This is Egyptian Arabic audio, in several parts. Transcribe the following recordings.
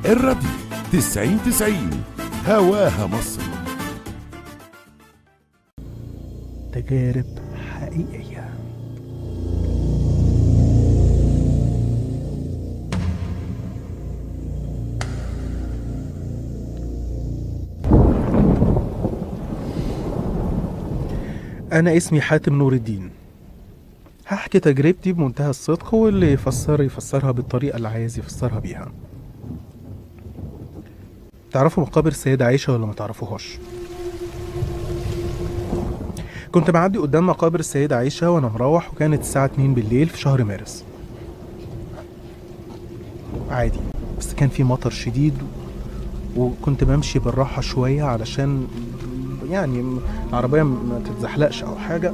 الراديو 90 90 هواها مصر تجارب حقيقية أنا اسمي حاتم نور الدين هحكي تجربتي بمنتهى الصدق واللي يفسر يفسرها بالطريقة اللي عايز يفسرها بيها تعرفوا مقابر السيدة عائشة ولا ما تعرفوهاش؟ كنت معدي قدام مقابر السيدة عائشة وأنا مروح وكانت الساعة 2 بالليل في شهر مارس عادي بس كان في مطر شديد وكنت بمشي بالراحة شوية علشان يعني العربية ما تتزحلقش أو حاجة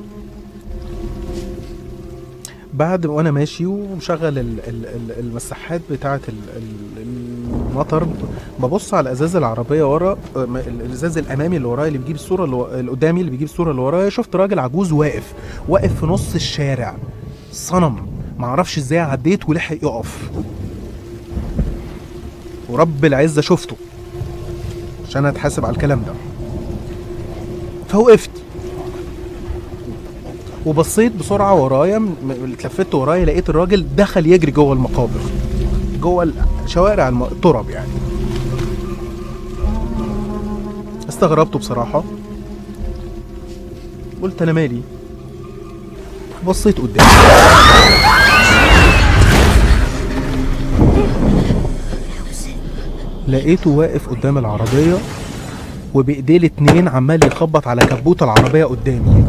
بعد وانا ماشي ومشغل ال- ال- ال- المساحات بتاعه ال- ال- المطر ببص على ازاز العربيه ورا آه، م- ال- الازاز الامامي اللي ورايا اللي بيجيب الصوره اللي, و- اللي قدامي اللي بيجيب الصوره اللي ورايا شفت راجل عجوز واقف واقف في نص الشارع صنم معرفش ازاي عديت ولحق يقف ورب العزه شفته عشان اتحاسب على الكلام ده فوقفت وبصيت بسرعه ورايا م- م- اتلفت ورايا لقيت الراجل دخل يجري جوه المقابر جوه شوارع الم- التراب يعني استغربته بصراحه قلت انا مالي بصيت قدامي لقيته واقف قدام العربيه وبايديه الاتنين عمال يخبط على كبوت العربيه قدامي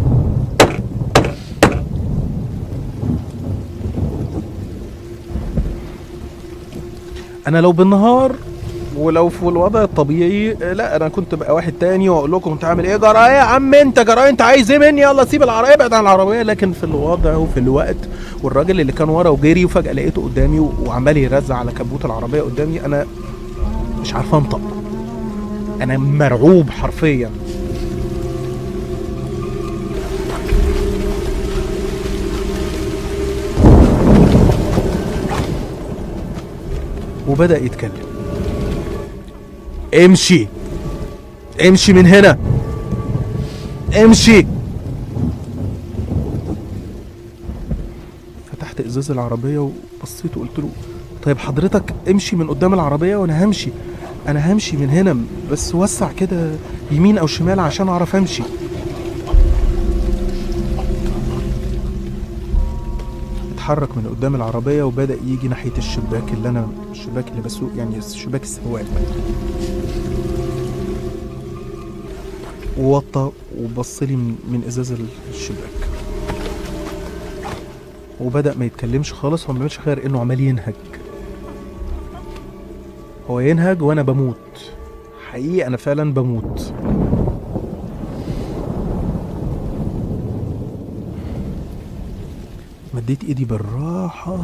انا لو بالنهار ولو في الوضع الطبيعي لا انا كنت بقى واحد تاني واقول لكم انت عامل ايه جرايه يا عم انت جرايه انت عايز ايه مني يلا سيب العربيه ابعد عن العربيه لكن في الوضع وفي الوقت والراجل اللي كان ورا وجري وفجاه لقيته قدامي و- وعمال يرزع على كبوت العربيه قدامي انا مش عارف انطق انا مرعوب حرفيا وبدأ يتكلم امشي امشي من هنا امشي فتحت ازاز العربية وبصيت وقلت له طيب حضرتك امشي من قدام العربية وانا همشي انا همشي من هنا بس وسع كده يمين او شمال عشان اعرف امشي اتحرك من قدام العربية وبدأ يجي ناحية الشباك اللي أنا الشباك اللي بسوق يعني شباك السواق ووطى وبص لي من, من ازاز الشباك وبدأ ما يتكلمش خالص هو ما بيعملش غير انه عمال ينهج هو ينهج وانا بموت حقيقي انا فعلا بموت مديت ايدي بالراحة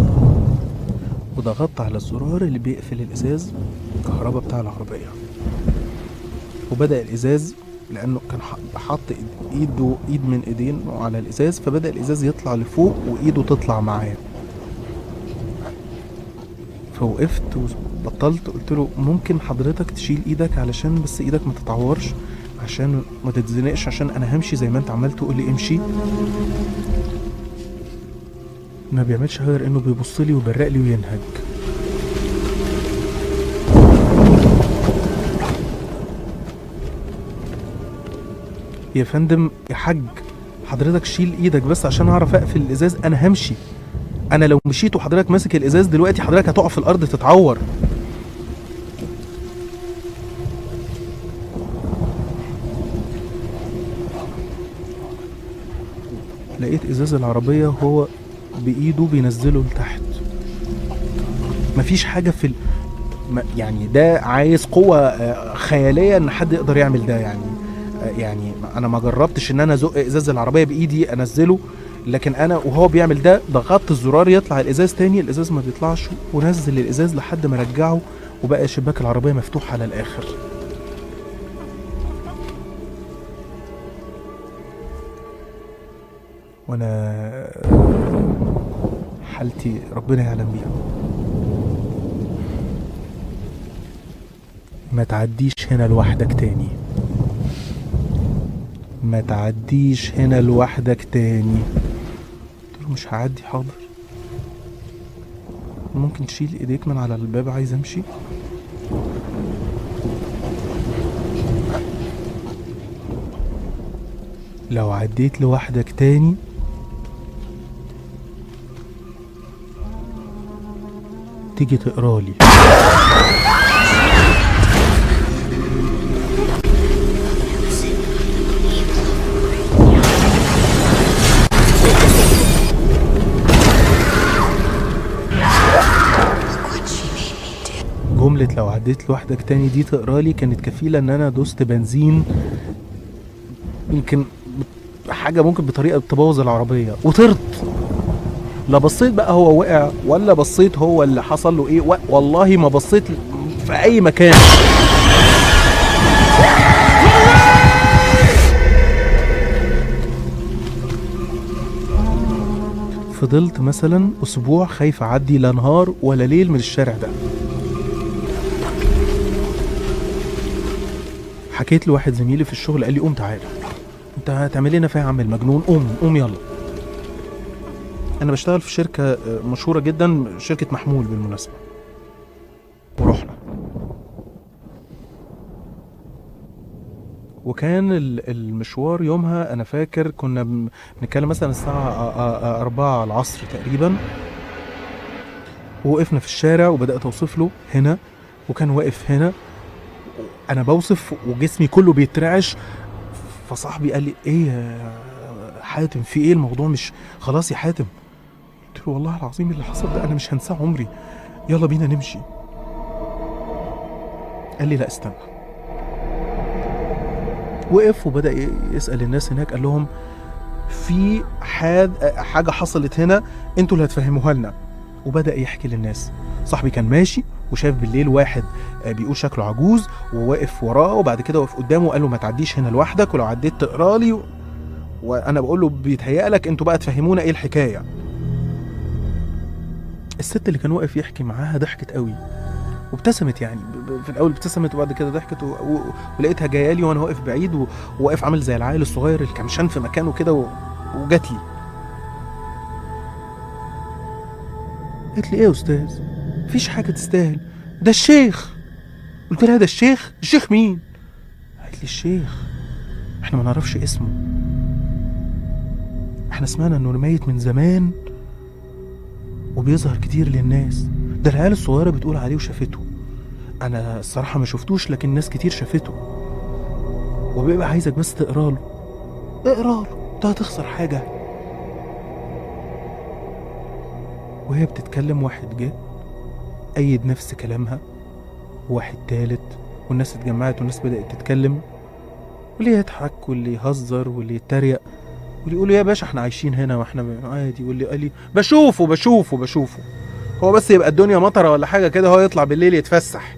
وضغطت على الزرار اللي بيقفل الازاز الكهرباء بتاع العربية وبدأ الازاز لانه كان ح- حاط إيد- ايده ايد من ايدين على الازاز فبدأ الازاز يطلع لفوق وايده تطلع معاه فوقفت وبطلت قلت له ممكن حضرتك تشيل ايدك علشان بس ايدك ما تتعورش عشان ما تتزنقش عشان انا همشي زي ما انت عمال تقول لي امشي ما بيعملش غير انه بيبص لي ويبرق لي وينهج يا فندم يا حاج حضرتك شيل ايدك بس عشان اعرف اقفل الازاز انا همشي انا لو مشيت وحضرتك ماسك الازاز دلوقتي حضرتك هتقع في الارض تتعور لقيت ازاز العربيه وهو بايده بينزله لتحت مفيش حاجه في ال... ما- يعني ده عايز قوه آه، خياليه ان حد يقدر يعمل ده يعني آه، يعني انا ما جربتش ان انا ازق ازاز العربيه بايدي انزله لكن انا وهو بيعمل ده ضغطت الزرار يطلع الازاز تاني الازاز ما بيطلعش ونزل الازاز لحد ما رجعه وبقى شباك العربيه مفتوح على الاخر وانا حالتي ربنا يعلم بيها ما تعديش هنا لوحدك تاني ما تعديش هنا لوحدك تاني قلت له مش هعدي حاضر ممكن تشيل ايديك من على الباب عايز امشي لو عديت لوحدك تاني تيجي تقرالي جملة لو عديت لوحدك تاني دي تقرالي كانت كفيلة ان انا دوست بنزين يمكن حاجة ممكن بطريقة تبوظ العربية وطرت لا بصيت بقى هو وقع ولا بصيت هو اللي حصل له ايه و- والله ما بصيت في اي مكان فضلت مثلا اسبوع خايف اعدي لا نهار ولا ليل من الشارع ده حكيت لواحد زميلي في الشغل قال لي قوم تعالى انت هتعمل لنا فيها يا عم المجنون قوم قوم يلا انا بشتغل في شركه آه، مشهوره جدا شركه محمول بالمناسبه ورحنا وكان ال- المشوار يومها انا فاكر كنا بن- بنتكلم مثلا الساعه آه، آه، آه، أربعة العصر تقريبا ووقفنا في الشارع وبدات اوصف له هنا وكان واقف هنا انا بوصف وجسمي كله بيترعش فصاحبي قال لي ايه يا حاتم في ايه الموضوع مش خلاص يا حاتم قلت له والله العظيم اللي حصل ده انا مش هنساه عمري يلا بينا نمشي قال لي لا استنى وقف وبدا ي- يسال الناس هناك قال لهم في حاد حاجه حصلت هنا انتوا اللي هتفهموها لنا وبدا يحكي للناس صاحبي كان ماشي وشاف بالليل واحد آه، بيقول شكله عجوز وواقف وراه وبعد كده وقف قدامه وقال له ما تعديش هنا لوحدك ولو عديت تقرا لي و... وانا بقول له بيتهيأ لك انتوا بقى تفهمونا ايه الحكايه الست اللي كان واقف يحكي معاها ضحكت قوي وابتسمت يعني ب- ب- في الاول ابتسمت وبعد كده ضحكت و... و... ولقيتها جايه لي وانا واقف بعيد و... وواقف عامل زي العيل الصغير الكمشان في مكانه كده و... وجات لي قالت لي ايه يا استاذ مفيش حاجه تستاهل ده الشيخ قلت لها ده الشيخ الشيخ مين قالت لي الشيخ احنا ما نعرفش اسمه احنا سمعنا انه ميت من زمان وبيظهر كتير للناس ده العيال الصغيره بتقول عليه وشافته انا الصراحه ما شفتوش لكن ناس كتير شافته وبيبقى عايزك بس تقرا له اقرا له انت هتخسر حاجه وهي بتتكلم واحد جه أيد نفس كلامها وواحد تالت والناس اتجمعت والناس بدأت تتكلم واللي يضحك واللي يهزر واللي يتريق واللي يقول يا باشا احنا عايشين هنا واحنا عادي واللي قال لي بشوفه بشوفه بشوفه هو بس يبقى الدنيا مطره ولا حاجه كده هو يطلع بالليل يتفسح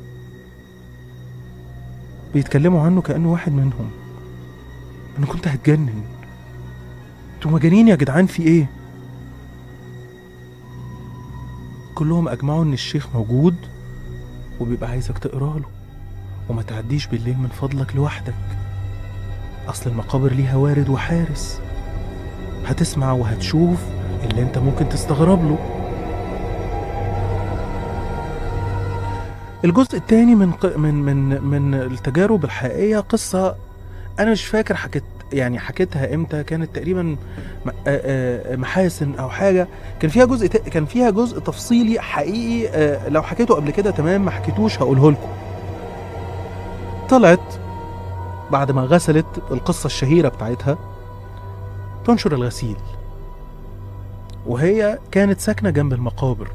بيتكلموا عنه كانه واحد منهم انا كنت هتجنن انتوا مجانين يا جدعان في ايه كلهم اجمعوا ان الشيخ موجود وبيبقى عايزك تقرا له وما تعديش بالليل من فضلك لوحدك اصل المقابر ليها وارد وحارس هتسمع وهتشوف اللي انت ممكن تستغرب له الجزء الثاني من ق... من من من التجارب الحقيقيه قصه انا مش فاكر حكيت يعني حكيتها امتى كانت تقريبا م- آه، آه، محاسن او حاجه كان فيها جزء ت- كان فيها جزء تفصيلي حقيقي آه، لو حكيته قبل كده تمام ما حكيتوش هقوله لكم طلعت بعد ما غسلت القصه الشهيره بتاعتها تنشر الغسيل وهي كانت ساكنه جنب المقابر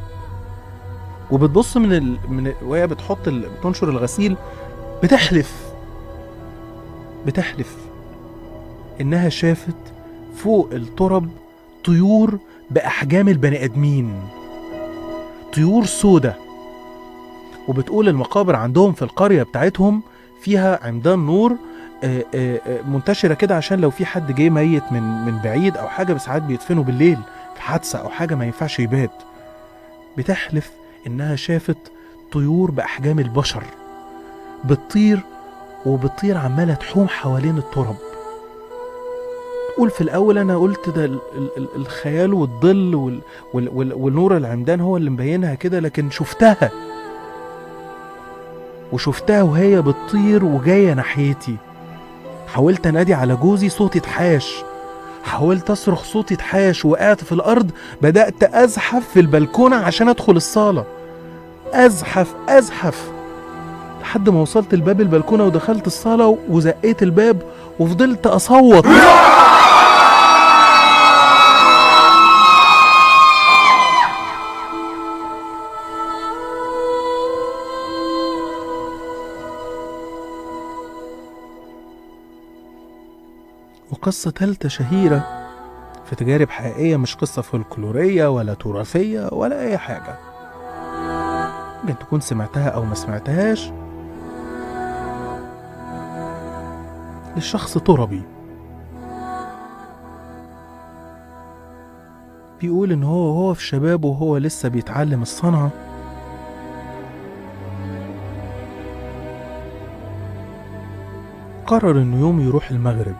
وبتبص من ال... من ال... وهي بتحط ال... بتنشر الغسيل بتحلف بتحلف انها شافت فوق الترب طيور باحجام البني ادمين طيور سودة وبتقول المقابر عندهم في القريه بتاعتهم فيها عمدان نور آه، آه، آه، منتشره كده عشان لو في حد جه ميت من من بعيد او حاجه بس ساعات بيدفنوا بالليل في حادثه او حاجه ما ينفعش يبات بتحلف انها شافت طيور باحجام البشر بتطير وبتطير عمالة تحوم حوالين الترب قول في الأول أنا قلت ده ال- ال- ال- الخيال والظل وال وال وال والنور العمدان هو اللي مبينها كده لكن شفتها وشفتها وهي بتطير وجاية ناحيتي حاولت أنادي على جوزي صوتي اتحاش حاولت أصرخ صوتي اتحاش وقعت في الأرض بدأت أزحف في البلكونة عشان أدخل الصالة أزحف أزحف لحد ما وصلت لباب البلكونة ودخلت الصالة وزقيت الباب وفضلت أصوت وقصة تالتة شهيرة في تجارب حقيقية مش قصة فولكلورية ولا تراثية ولا أي حاجة ممكن تكون سمعتها أو ما سمعتهاش للشخص تربي بيقول إن هو هو في شبابه وهو لسه بيتعلم الصنعة قرر إنه يوم يروح المغرب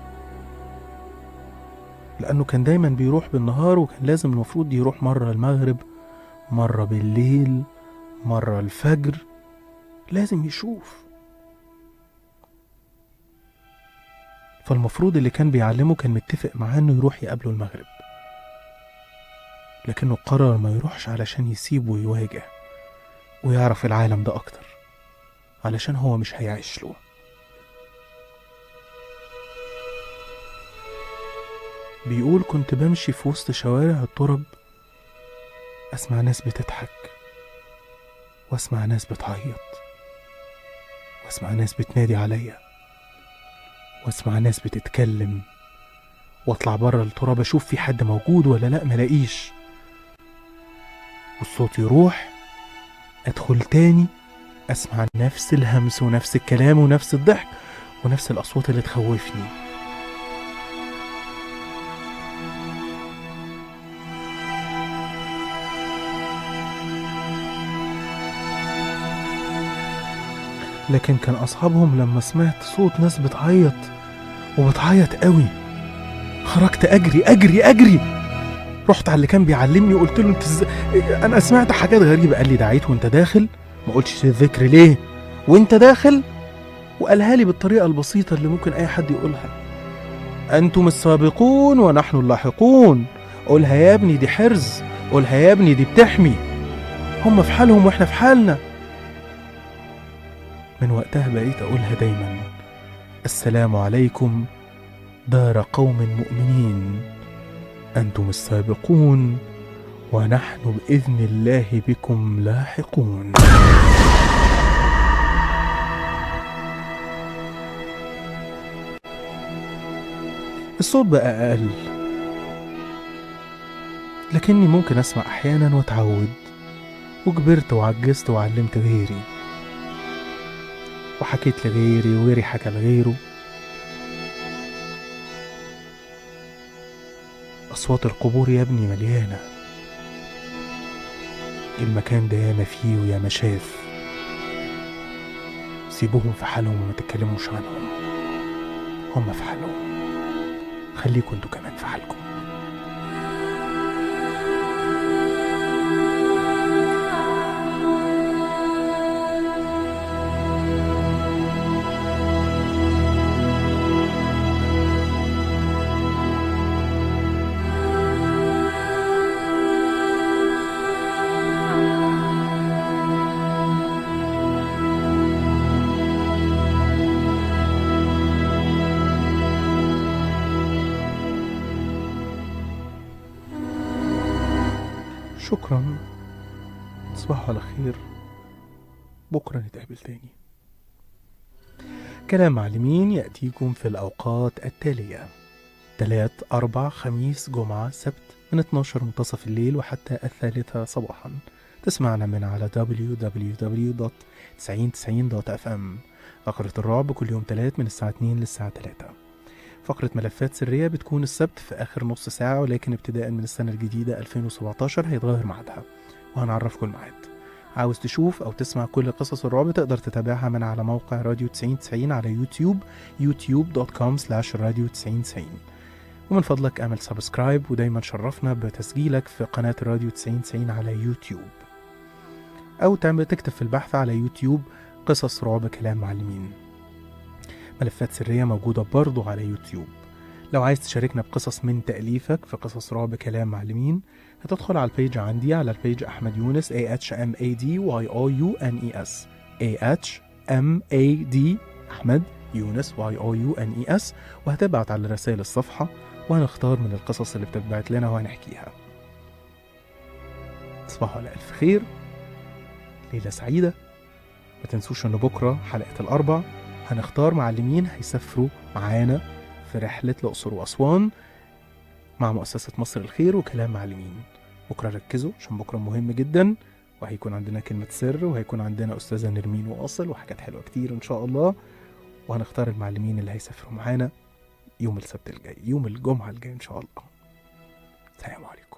لأنه كان دايما بيروح بالنهار وكان لازم المفروض يروح مرة المغرب مرة بالليل مرة الفجر لازم يشوف فالمفروض اللي كان بيعلمه كان متفق معاه انه يروح يقابله المغرب لكنه قرر ما يروحش علشان يسيبه ويواجه ويعرف العالم ده اكتر علشان هو مش هيعيش له بيقول كنت بمشي في وسط شوارع الطرب أسمع ناس بتضحك وأسمع ناس بتعيط وأسمع ناس بتنادي عليا وأسمع ناس بتتكلم وأطلع بره التراب أشوف في حد موجود ولا لأ ملاقيش والصوت يروح أدخل تاني أسمع نفس الهمس ونفس الكلام ونفس الضحك ونفس الأصوات اللي تخوفني لكن كان أصحابهم لما سمعت صوت ناس بتعيط وبتعيط قوي خرجت أجري أجري أجري رحت على اللي كان بيعلمني وقلت له انت ازاي انا سمعت حاجات غريبه قال لي دعيت وانت داخل ما قلتش الذكر ليه وانت داخل وقالها لي بالطريقه البسيطه اللي ممكن اي حد يقولها انتم السابقون ونحن اللاحقون قولها يا ابني دي حرز قولها يا ابني دي بتحمي هم في حالهم واحنا في حالنا من وقتها بقيت أقولها دايما السلام عليكم دار قوم مؤمنين أنتم السابقون ونحن بإذن الله بكم لاحقون الصوت بقى أقل لكني ممكن أسمع أحيانا وأتعود وكبرت وعجزت وعلمت غيري وحكيت لغيري وغيري حكى لغيره أصوات القبور يا ابني مليانة المكان ده ياما فيه وياما شاف سيبوهم في حالهم وما تتكلموش عنهم هم في حالهم خليكوا انتوا كمان في حالكم شكرا تصبحوا على خير بكرة نتقابل تاني كلام معلمين يأتيكم في الأوقات التالية تلات أربع خميس جمعة سبت من 12 منتصف الليل وحتى الثالثة صباحا تسمعنا من على www.9090.fm فقرة الرعب كل يوم تلات من الساعة 2 للساعة 3 فقرة ملفات سرية بتكون السبت في آخر نص ساعة ولكن ابتداء من السنة الجديدة 2017 هيتغير ميعادها وهنعرفكم الميعاد عاوز تشوف أو تسمع كل قصص الرعب تقدر تتابعها من على موقع راديو 9090 على يوتيوب youtube.com slash راديو 9090 ومن فضلك اعمل سبسكرايب ودايما شرفنا بتسجيلك في قناة راديو 9090 على يوتيوب أو تعمل تكتب في البحث على يوتيوب قصص رعب كلام معلمين ملفات سرية موجودة برضو على يوتيوب لو عايز تشاركنا بقصص من تأليفك في قصص رعب كلام معلمين هتدخل على البيج عندي على البيج أحمد يونس A H M A D Y O U N E S A H M A D أحمد يونس Y O U N E S وهتبعت على رسائل الصفحة وهنختار من القصص اللي بتتبعت لنا وهنحكيها تصبحوا على ألف خير ليلة سعيدة ما تنسوش إن بكرة حلقة الأربع هنختار معلمين هيسافروا معانا في رحلة الأقصر وأسوان مع مؤسسة مصر الخير وكلام معلمين بكرة ركزوا عشان بكرة مهم جدا وهيكون عندنا كلمة سر وهيكون عندنا أستاذة نرمين واصل وحاجات حلوة كتير إن شاء الله وهنختار المعلمين اللي هيسافروا معانا يوم السبت الجاي يوم الجمعة الجاي إن شاء الله سلام عليكم